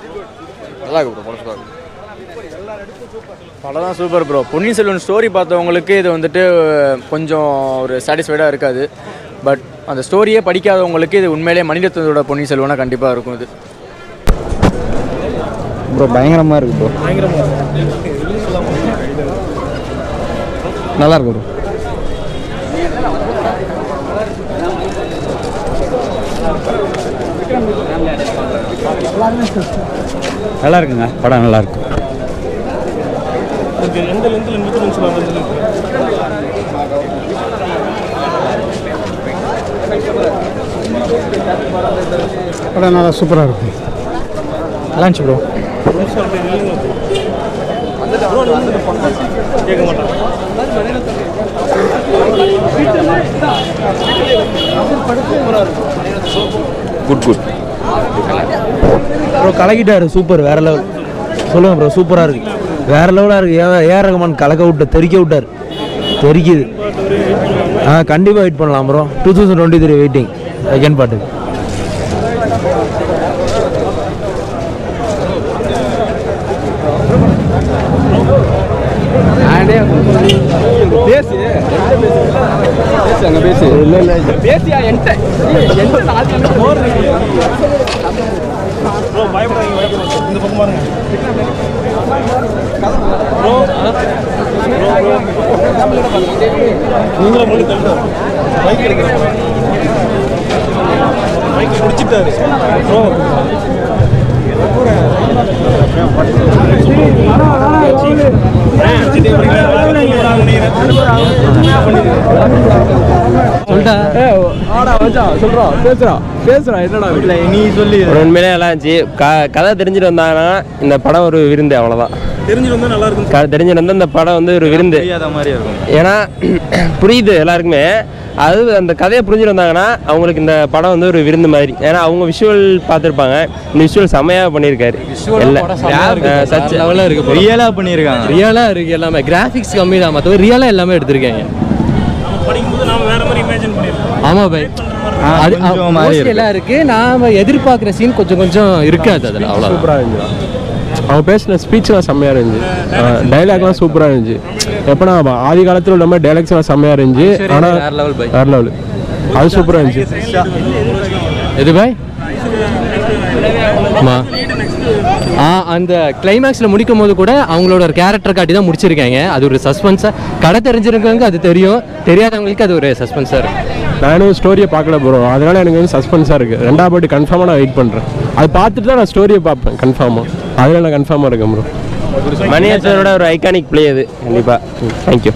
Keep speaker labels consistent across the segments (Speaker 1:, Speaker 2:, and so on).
Speaker 1: நல்லா இருக்கு ப்ரோ படம் சூப்பராக இருக்கு
Speaker 2: படம் தான் super bro Ponniyin Selvan story பார்த்தவங்களுக்கு இது வந்துட்டு கொஞ்சம் ஒரு சாட்டிஸ்ஃபைடாக இருக்காது பட் அந்த ஸ்டோரியே படிக்காதவங்களுக்கு இது உண்மையிலேயே மணிரத்னத்தோட பொன்னியின் செல்வனாக கண்டிப்பாக இருக்கும் இது
Speaker 1: ப்ரோ பயங்கரமாக இருக்கு ப்ரோ நல்லா இருக்கு ப்ரோ
Speaker 3: நல்லா இருக்குங்க படம் நல்லா இருக்கு
Speaker 4: படம் நல்லா சூப்பராக இருக்கும்
Speaker 2: நல்லா இருந்துச்சு ப்ரோ
Speaker 1: குட் குட்
Speaker 5: ப்ரோ கலக்கிட்டாரு சூப்பர் வேற லெவல் சொல்லுங்க ப்ரோ சூப்பராக இருக்கு வேற லெவலாக இருக்கு ஏ ஏஆர் ரகமான் கலக்க விட்டு தெறிக்க விட்டார் தெறிக்குது ஆ கண்டிப்பாக வெயிட் பண்ணலாம் bro two thousand twenty three waiting second பாட்டு
Speaker 1: பேசு பேசு அங்கே பேசு இல்லை இல்லை பேசியா என்கிட்ட
Speaker 6: ஒரு உண்மையிலே நல்லா இருந்துச்சு க கதை தெரிஞ்சுட்டு வந்தாங்கன்னா இந்த படம் ஒரு விருந்து அவ்வளோதான் தெரிஞ்சுட்டு வந்தால் நல்லா இருக்கும் தெரிஞ்சுட்டு வந்தால் இந்த படம் வந்து ஒரு விருந்து
Speaker 3: மாதிரி இருக்கும்
Speaker 6: ஏன்னா புரியுது எல்லாருக்குமே அது அந்த கதையை புரிஞ்சுட்டு வந்தாங்கன்னா அவங்களுக்கு இந்த படம் வந்து ஒரு விருந்து மாதிரி ஏன்னா அவங்க விஷுவல் பார்த்துருப்பாங்க இந்த விஷுவல் செமையாக பண்ணியிருக்காரு எல்லாம் சச்
Speaker 7: லெவலில் இருக்கு
Speaker 3: ரியலாக பண்ணியிருக்காங்க
Speaker 7: ரியலாக இருக்கு எல்லாமே கிராஃபிக்ஸ் கம்மி தான் மற்றபடி ரியலாக எல்லாமே எடுத்திருக்காங்க ஆமாம் பை அது
Speaker 3: கொஞ்சம் மாறி இருக்கு.
Speaker 7: எல்லாம் இருக்கு நாம எதிர்பார்க்குற சீன் கொஞ்சம் கொஞ்சம் இருக்காது அதில் அவ்வளோ
Speaker 8: சூப்பராக இருந்துச்சு அவன் பேசின ஸ்பீச்லாம் செம்மையாக இருந்துச்சு டைலாக்லாம் சூப்பராக இருந்துச்சு எப்படின்னா ஆதி காலத்தில் உள்ள மாதிரி டைலாக்ஸ்லாம் செம்மையாக இருந்துச்சு ஆனால்
Speaker 7: வேற level பை.
Speaker 8: வேற லெவல் அது சூப்பராக இருந்துச்சு
Speaker 7: எது பாய் ஆமா ஆ அந்த கிளைமேக்ஸில் முடிக்கும் போது கூட அவங்களோட ஒரு கேரக்டர் காட்டி தான் முடிச்சிருக்காங்க அது ஒரு சஸ்பென்ஸாக கடை தெரிஞ்சிருக்கவங்க அது தெரியும் தெரியாதவங்களுக்கு அது ஒரு சஸ்பென்ஸாக இருக்கும்
Speaker 8: நானும் ஸ்டோரியை பார்க்கல ப்ரோ அதனால எனக்கு வந்து சஸ்பென்ஸாக இருக்குது ரெண்டாவது பாட்டு கன்ஃபார்மாக நான் வெயிட் பண்ணுறேன் அது பார்த்துட்டு தான் நான் ஸ்டோரியை பார்ப்பேன் கன்ஃபார்மாக அதில் நான் கன்ஃபார்மாக இருக்கேன் ப்ரோ
Speaker 6: மணியத்தரோட ஒரு ஐகானிக் பிளே அது கண்டிப்பாக தேங்க்யூ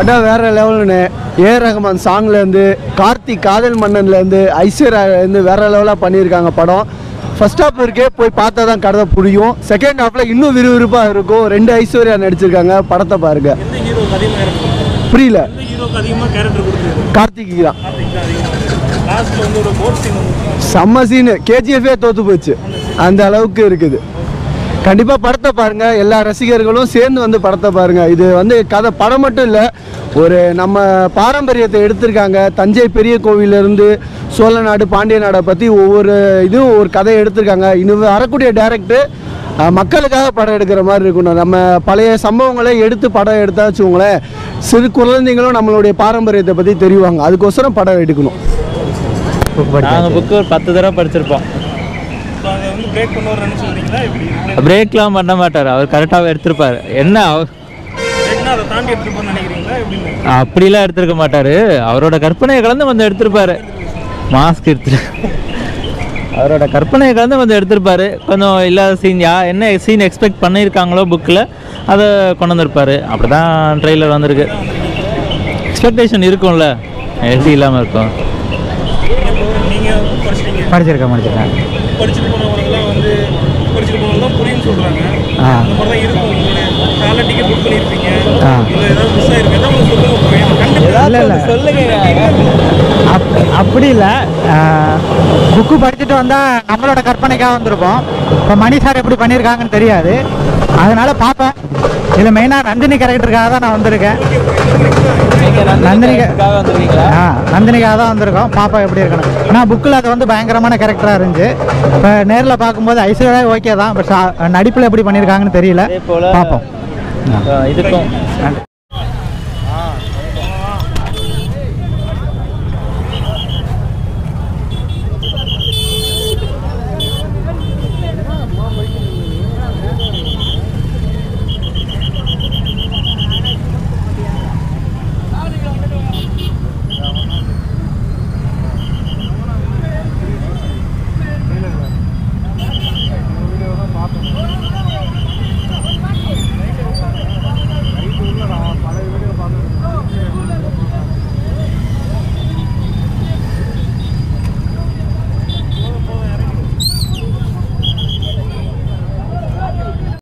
Speaker 1: படம் வேற லெவலுன்னு ஏ ரஹ்மான் சாங்லேருந்து கார்த்திக் காதல் மன்னன்லேருந்து ஐஸ்வர்யாலேருந்து வேற லெவலாக பண்ணியிருக்காங்க படம் ஃபர்ஸ்ட் ஹாஃப் இருக்கே போய் பார்த்தா தான் கதை புரியும் செகண்ட் ஹாஃப்ல இன்னும் விறுவிறுப்பாக இருக்கும் ரெண்டு ஐஸ்வர்யா நடிச்சிருக்காங்க படத்தை பாருங்க புரியல கார்த்திக் தான் செம்ம சீனு கேஜிஎஃபே தோத்து போச்சு அந்த அளவுக்கு இருக்குது கண்டிப்பாக படத்தை பாருங்க எல்லா ரசிகர்களும் சேர்ந்து வந்து படத்தை பாருங்க இது வந்து கதை படம் மட்டும் இல்லை ஒரு நம்ம பாரம்பரியத்தை எடுத்திருக்காங்க தஞ்சை பெரிய கோவிலிருந்து சோழ நாடு பாண்டிய நாடை பற்றி ஒவ்வொரு இதுவும் ஒரு கதையை எடுத்திருக்காங்க இன்னும் வரக்கூடிய டேரக்டர் மக்களுக்காக படம் எடுக்கிற மாதிரி இருக்கணும் நம்ம பழைய சம்பவங்களை எடுத்து படம் எடுத்தா வச்சுக்கோங்களேன் சிறு குழந்தைங்களும் நம்மளுடைய பாரம்பரியத்தை பற்றி தெரிவாங்க அதுக்கோசரம் படம் எடுக்கணும்
Speaker 3: நாங்கள் புக்கு ஒரு பத்து தடவை படிச்சிருப்போம் பிரேக்லாம் பண்ண மாட்டார் அவர் கரெக்டாக எடுத்திருப்பார் என்ன அவர் அப்படிலாம் எடுத்திருக்க மாட்டார் அவரோட கற்பனையை கலந்து கொஞ்சம் எடுத்திருப்பாரு மாஸ்க் எடுத்து அவரோட கற்பனையை கலந்து கொஞ்சம் எடுத்திருப்பாரு கொஞ்சம் இல்லாத சீன் யா என்ன சீன் எக்ஸ்பெக்ட் பண்ணியிருக்காங்களோ புக்கில் அதை கொண்டு வந்திருப்பாரு அப்படி தான் ட்ரெய்லர் வந்திருக்கு எக்ஸ்பெக்டேஷன் இருக்கும்ல எப்படி இல்லாமல் இருக்கும்
Speaker 4: படிச்சிருக்கேன் படிச்சிருக்கேன்
Speaker 9: படிச்சுட்டு போனவங்கலாம் வந்து படிச்சுட்டு போனவங்க தான் புரியும்னு சொல்றாங்க
Speaker 4: ஆ.
Speaker 9: அந்த மாதிரி தான் இருக்கும் உங்களுடைய காலை டிக்கெட் புக் பண்ணியிருப்பீங்க
Speaker 4: ஆ.
Speaker 9: இல்லை ஏதாவது மிஸ் ஆயிருக்கு ஏதாவது ஒன்று சொல்லுங்க bro. எனக்கு கண்டிப்பா
Speaker 4: இல்லை இல்லை அப் அப்படி இல்லை புக்கு படிச்சுட்டு வந்தால் நம்மளோட கற்பனைக்காக வந்திருப்போம் இப்போ மணி சார் எப்படி பண்ணியிருக்காங்கன்னு தெரியாது அதனால பார்ப்பேன் இதில் மெயினாக நந்தினி கேரக்டருக்காக தான் நான் வந்திருக்கேன் நந்தினி கே-
Speaker 3: வந்துருக்கீங்களா
Speaker 4: ஆ நந்தினிக்காக தான் வந்திருக்கோம் பாப்பா எப்படி இருக்கணும் ஏன்னா புக்கில் அது வந்து பயங்கரமான கேரக்டராக இருந்துச்சு இப்போ நேரில் பார்க்கும்போது ஐஸ்வர்யா ஓகே தான் பட் நடிப்பில் எப்படி பண்ணியிருக்காங்கன்னு தெரியல
Speaker 3: அதே போல்
Speaker 4: பார்ப்போம்
Speaker 3: இதுக்கும்